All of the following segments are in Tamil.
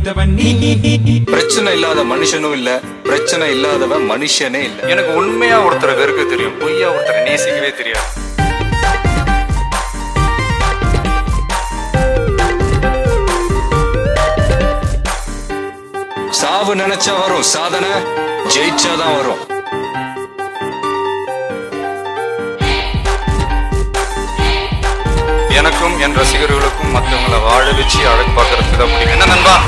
கொடுத்தவன் நீ பிரச்சனை இல்லாத மனுஷனும் இல்ல பிரச்சனை இல்லாதவன் மனுஷனே இல்ல எனக்கு உண்மையா ஒருத்தரை வெறுக்க தெரியும் பொய்யா ஒருத்தரை நேசிக்கவே தெரியாது சாவு நினைச்சா வரும் சாதனை ஜெயிச்சாதான் வரும் எனக்கும் என் ரசிகர்களுக்கும் மற்றவங்களை வாழ வச்சு அழகு பார்க்கறதுக்கு தான் பிடிக்கும் என்ன நண்பா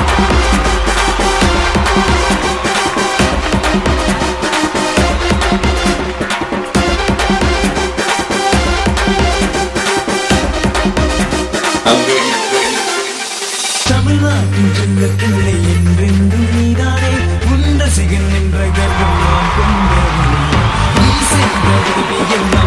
தமிழ்நாட்டின் செல்ல பிள்ளை என்றென்றும் நீதானே உன் ரசிகன் என்ற கர்வம் நான் கொண்டவனே நீ செய்த உதவி எல்லாம்